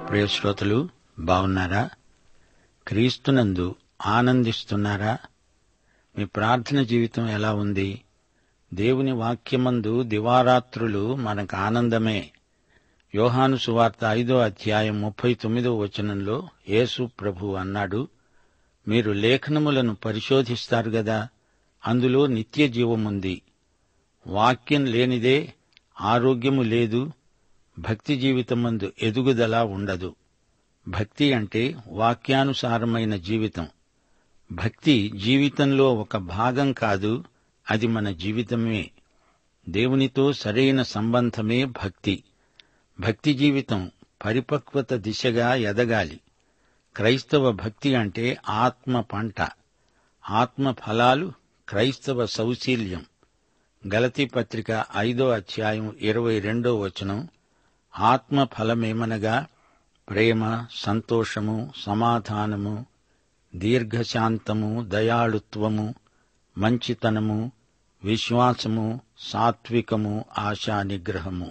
ప్రియ శ్రోతలు బాగున్నారా క్రీస్తునందు ఆనందిస్తున్నారా మీ ప్రార్థన జీవితం ఎలా ఉంది దేవుని వాక్యమందు దివారాత్రులు మనకు ఆనందమే యోహాను సువార్త ఐదో అధ్యాయం ముప్పై తొమ్మిదో వచనంలో యేసు ప్రభు అన్నాడు మీరు లేఖనములను పరిశోధిస్తారు గదా అందులో నిత్య జీవముంది వాక్యం లేనిదే ఆరోగ్యము లేదు భక్తి జీవితమందు ఎదుగుదల ఉండదు భక్తి అంటే వాక్యానుసారమైన జీవితం భక్తి జీవితంలో ఒక భాగం కాదు అది మన జీవితమే దేవునితో సరైన సంబంధమే భక్తి భక్తి జీవితం పరిపక్వత దిశగా ఎదగాలి క్రైస్తవ భక్తి అంటే ఆత్మ పంట ఆత్మ ఫలాలు క్రైస్తవ సౌశీల్యం గలతీ పత్రిక ఐదో అధ్యాయం ఇరవై రెండో వచనం ఆత్మ ఫలమేమనగా ప్రేమ సంతోషము సమాధానము దీర్ఘశాంతము దయాళుత్వము మంచితనము విశ్వాసము సాత్వికము ఆశా నిగ్రహము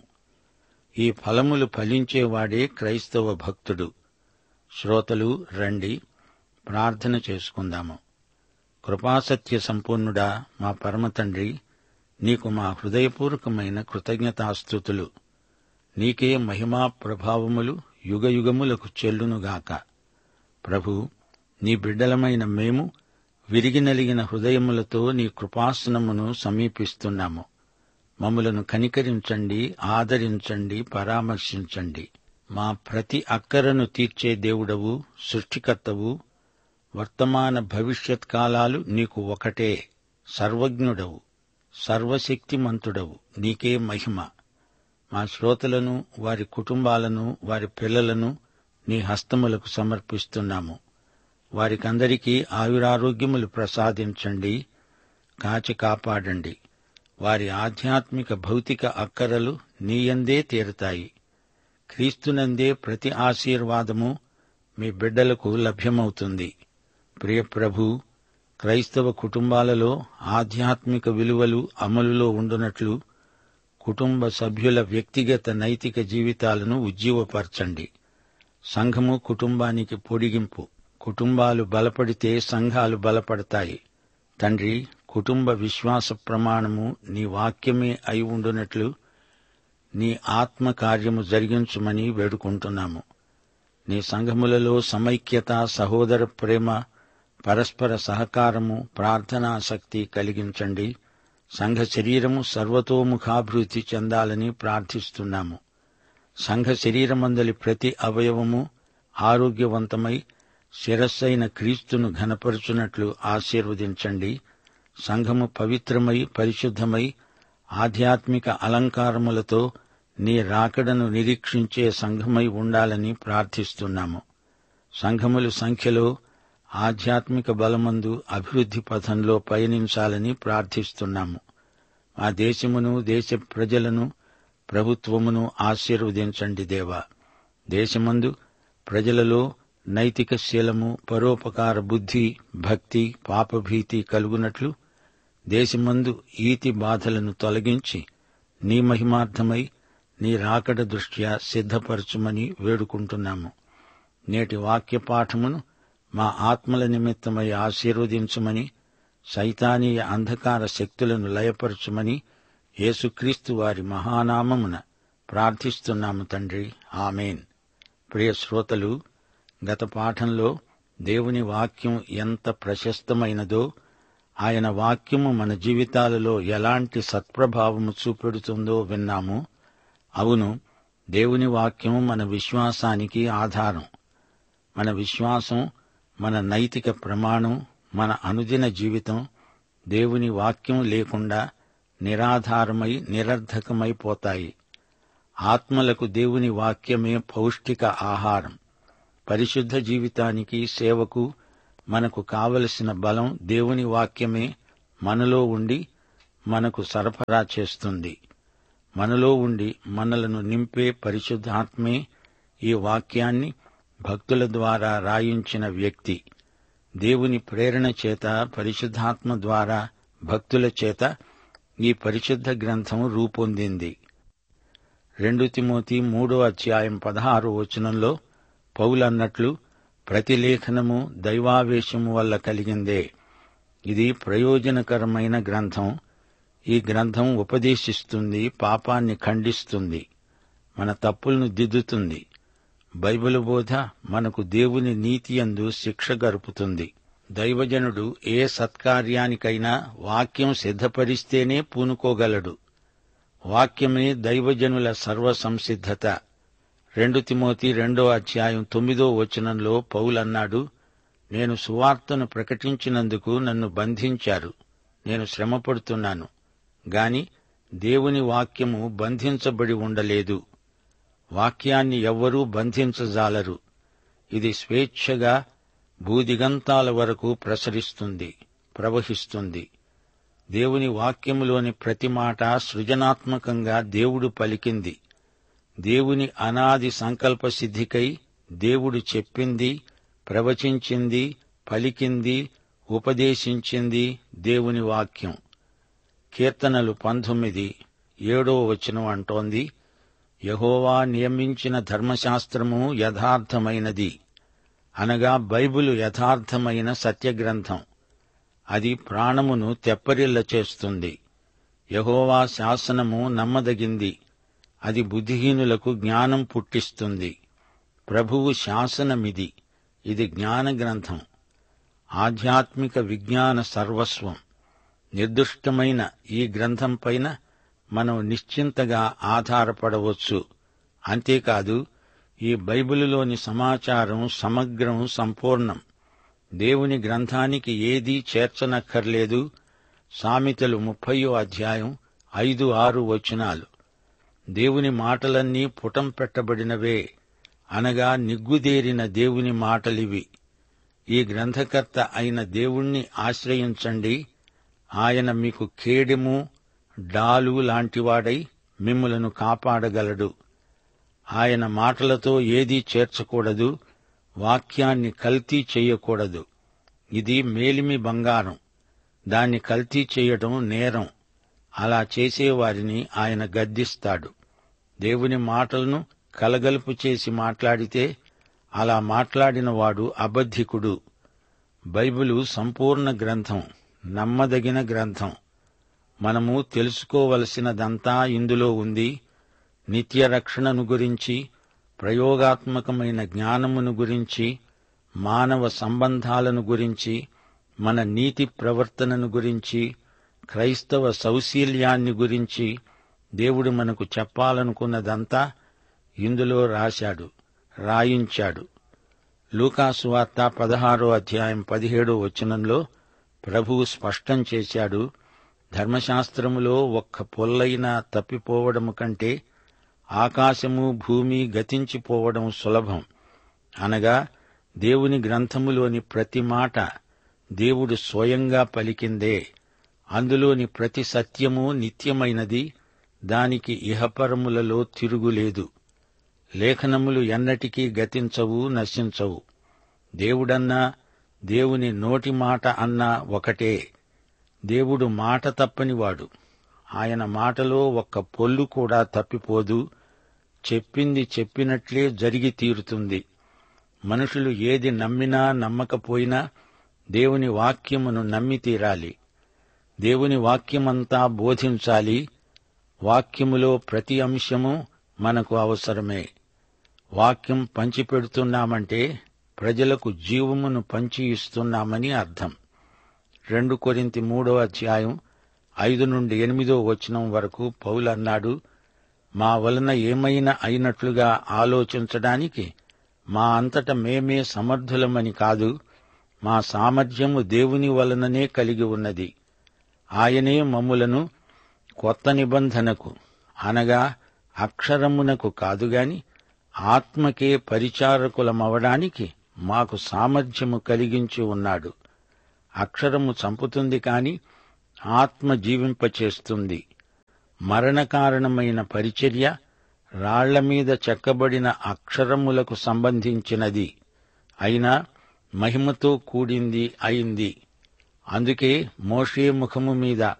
ఈ ఫలములు ఫలించేవాడే క్రైస్తవ భక్తుడు శ్రోతలు రండి ప్రార్థన చేసుకుందాము కృపాసత్య సంపూర్ణుడా మా పరమతండ్రి నీకు మా హృదయపూర్వకమైన కృతజ్ఞతాస్థుతులు నీకే మహిమా ప్రభావములు యుగయుగములకు చెల్లునుగాక ప్రభు నీ బిడ్డలమైన మేము విరిగి నలిగిన హృదయములతో నీ కృపాసనమును సమీపిస్తున్నాము మమ్మలను కనికరించండి ఆదరించండి పరామర్శించండి మా ప్రతి అక్కరను తీర్చే దేవుడవు సృష్టికర్తవు వర్తమాన భవిష్యత్ కాలాలు నీకు ఒకటే సర్వజ్ఞుడవు సర్వశక్తిమంతుడవు నీకే మహిమ మా శ్రోతలను వారి కుటుంబాలను వారి పిల్లలను నీ హస్తములకు సమర్పిస్తున్నాము వారికందరికీ ఆయురారోగ్యములు ప్రసాదించండి కాచి కాపాడండి వారి ఆధ్యాత్మిక భౌతిక అక్కరలు నీయందే తీరుతాయి క్రీస్తునందే ప్రతి ఆశీర్వాదము మీ బిడ్డలకు లభ్యమవుతుంది ప్రియ ప్రభు క్రైస్తవ కుటుంబాలలో ఆధ్యాత్మిక విలువలు అమలులో ఉండునట్లు కుటుంబ సభ్యుల వ్యక్తిగత నైతిక జీవితాలను ఉజ్జీవపరచండి సంఘము కుటుంబానికి పొడిగింపు కుటుంబాలు బలపడితే సంఘాలు బలపడతాయి తండ్రి కుటుంబ విశ్వాస ప్రమాణము నీ వాక్యమే అయి ఉండునట్లు నీ ఆత్మ కార్యము జరిగించుమని వేడుకుంటున్నాము నీ సంఘములలో సమైక్యత సహోదర ప్రేమ పరస్పర సహకారము ప్రార్థనాశక్తి కలిగించండి సంఘ శరీరము సర్వతోముఖాభివృద్ధి చెందాలని ప్రార్థిస్తున్నాము సంఘ శరీరమందలి ప్రతి అవయవము ఆరోగ్యవంతమై శిరస్సైన క్రీస్తును ఘనపరుచున్నట్లు ఆశీర్వదించండి సంఘము పవిత్రమై పరిశుద్ధమై ఆధ్యాత్మిక అలంకారములతో నీ రాకడను నిరీక్షించే సంఘమై ఉండాలని ప్రార్థిస్తున్నాము సంఘములు సంఖ్యలో ఆధ్యాత్మిక బలమందు అభివృద్ధి పథంలో పయనించాలని ప్రార్థిస్తున్నాము మా దేశమును దేశ ప్రజలను ప్రభుత్వమును ఆశీర్వదించండి దేవా దేశమందు ప్రజలలో నైతిక శీలము పరోపకార బుద్ధి భక్తి పాపభీతి కలుగునట్లు దేశమందు ఈతి బాధలను తొలగించి నీ మహిమార్థమై నీ రాకడ దృష్ట్యా సిద్ధపరచుమని వేడుకుంటున్నాము నేటి వాక్య పాఠమును మా ఆత్మల నిమిత్తమై ఆశీర్వదించుమని సైతానీయ అంధకార శక్తులను లయపరచుమని యేసుక్రీస్తు వారి మహానామమున ప్రార్థిస్తున్నాము తండ్రి ఆమెన్ ప్రియ శ్రోతలు గత పాఠంలో దేవుని వాక్యం ఎంత ప్రశస్తమైనదో ఆయన వాక్యము మన జీవితాలలో ఎలాంటి సత్ప్రభావము చూపెడుతుందో విన్నాము అవును దేవుని వాక్యం మన విశ్వాసానికి ఆధారం మన విశ్వాసం మన నైతిక ప్రమాణం మన అనుదిన జీవితం దేవుని వాక్యం లేకుండా నిరాధారమై నిరర్ధకమైపోతాయి ఆత్మలకు దేవుని వాక్యమే పౌష్టిక ఆహారం పరిశుద్ధ జీవితానికి సేవకు మనకు కావలసిన బలం దేవుని వాక్యమే మనలో ఉండి మనకు సరఫరా చేస్తుంది మనలో ఉండి మనలను నింపే పరిశుద్ధాత్మే ఈ వాక్యాన్ని భక్తుల ద్వారా రాయించిన వ్యక్తి దేవుని ప్రేరణ చేత పరిశుద్ధాత్మ ద్వారా భక్తుల చేత ఈ పరిశుద్ధ గ్రంథం రూపొందింది రెండు తిమోతి మూడో అధ్యాయం పదహారు వచనంలో పౌలన్నట్లు ప్రతి లేఖనము దైవావేశము వల్ల కలిగిందే ఇది ప్రయోజనకరమైన గ్రంథం ఈ గ్రంథం ఉపదేశిస్తుంది పాపాన్ని ఖండిస్తుంది మన తప్పులను దిద్దుతుంది బైబిల్ బోధ మనకు దేవుని నీతియందు శిక్ష గరుపుతుంది దైవజనుడు ఏ సత్కార్యానికైనా వాక్యం సిద్ధపరిస్తేనే పూనుకోగలడు వాక్యమే దైవజనుల సర్వసంసిద్ధత రెండు తిమోతి రెండో అధ్యాయం తొమ్మిదో వచనంలో పౌలన్నాడు నేను సువార్తను ప్రకటించినందుకు నన్ను బంధించారు నేను శ్రమపడుతున్నాను గాని దేవుని వాక్యము బంధించబడి ఉండలేదు వాక్యాన్ని ఎవ్వరూ బంధించజాలరు ఇది స్వేచ్ఛగా భూదిగంతాల వరకు ప్రసరిస్తుంది ప్రవహిస్తుంది దేవుని వాక్యములోని ప్రతి మాట సృజనాత్మకంగా దేవుడు పలికింది దేవుని అనాది సంకల్ప సిద్ధికై దేవుడు చెప్పింది ప్రవచించింది పలికింది ఉపదేశించింది దేవుని వాక్యం కీర్తనలు పంతొమ్మిది ఏడో వచనం అంటోంది యహోవా నియమించిన ధర్మశాస్త్రము యథార్థమైనది అనగా బైబిలు యథార్థమైన సత్యగ్రంథం అది ప్రాణమును తెప్పరిల్ల చేస్తుంది యహోవా శాసనము నమ్మదగింది అది బుద్ధిహీనులకు జ్ఞానం పుట్టిస్తుంది ప్రభువు శాసనమిది ఇది జ్ఞాన గ్రంథం ఆధ్యాత్మిక విజ్ఞాన సర్వస్వం నిర్దుష్టమైన ఈ గ్రంథం పైన మనం నిశ్చింతగా ఆధారపడవచ్చు అంతేకాదు ఈ బైబిలులోని సమాచారం సమగ్రం సంపూర్ణం దేవుని గ్రంథానికి ఏదీ చేర్చనక్కర్లేదు సామెతలు ముప్పయో అధ్యాయం ఐదు ఆరు వచనాలు దేవుని మాటలన్నీ పుటం పెట్టబడినవే అనగా నిగ్గుదేరిన దేవుని మాటలివి ఈ గ్రంథకర్త అయిన దేవుణ్ణి ఆశ్రయించండి ఆయన మీకు కేడెము డాలు లాంటివాడై మిమ్ములను కాపాడగలడు ఆయన మాటలతో ఏదీ చేర్చకూడదు వాక్యాన్ని కల్తీ చెయ్యకూడదు ఇది మేలిమి బంగారం దాన్ని కల్తీ చేయడం నేరం అలా చేసేవారిని ఆయన గద్దిస్తాడు దేవుని మాటలను కలగలుపు చేసి మాట్లాడితే అలా మాట్లాడిన వాడు అబద్ధికుడు బైబిలు సంపూర్ణ గ్రంథం నమ్మదగిన గ్రంథం మనము తెలుసుకోవలసినదంతా ఇందులో ఉంది నిత్య రక్షణను గురించి ప్రయోగాత్మకమైన జ్ఞానమును గురించి మానవ సంబంధాలను గురించి మన నీతి ప్రవర్తనను గురించి క్రైస్తవ సౌశీల్యాన్ని గురించి దేవుడు మనకు చెప్పాలనుకున్నదంతా ఇందులో రాశాడు రాయించాడు లూకాసు వార్త పదహారో అధ్యాయం పదిహేడో వచనంలో ప్రభువు స్పష్టం చేశాడు ధర్మశాస్త్రములో ఒక్క పొల్లైనా తప్పిపోవడము కంటే ఆకాశము భూమి గతించిపోవడం సులభం అనగా దేవుని గ్రంథములోని ప్రతి మాట దేవుడు స్వయంగా పలికిందే అందులోని ప్రతి సత్యము నిత్యమైనది దానికి ఇహపరములలో తిరుగులేదు లేఖనములు ఎన్నటికీ గతించవు నశించవు దేవుడన్నా దేవుని నోటి మాట అన్నా ఒకటే దేవుడు మాట తప్పనివాడు ఆయన మాటలో ఒక్క పొల్లు కూడా తప్పిపోదు చెప్పింది చెప్పినట్లే జరిగి తీరుతుంది మనుషులు ఏది నమ్మినా నమ్మకపోయినా దేవుని వాక్యమును నమ్మి తీరాలి దేవుని వాక్యమంతా బోధించాలి వాక్యములో ప్రతి అంశము మనకు అవసరమే వాక్యం పంచిపెడుతున్నామంటే ప్రజలకు జీవమును పంచి ఇస్తున్నామని అర్థం రెండు కొరింతి మూడో అధ్యాయం ఐదు నుండి ఎనిమిదో వచనం వరకు పౌలు అన్నాడు మా వలన ఏమైనా అయినట్లుగా ఆలోచించడానికి మా అంతట మేమే సమర్థులమని కాదు మా సామర్థ్యము దేవుని వలననే కలిగి ఉన్నది ఆయనే మమ్ములను కొత్త నిబంధనకు అనగా అక్షరమునకు కాదుగాని ఆత్మకే పరిచారకులమవడానికి మాకు సామర్థ్యము కలిగించి ఉన్నాడు అక్షరము చంపుతుంది కాని ఆత్మ జీవింపచేస్తుంది మరణకారణమైన పరిచర్య రాళ్ల మీద చెక్కబడిన అక్షరములకు సంబంధించినది అయినా మహిమతో కూడింది అయింది అందుకే మోషే ముఖము మీద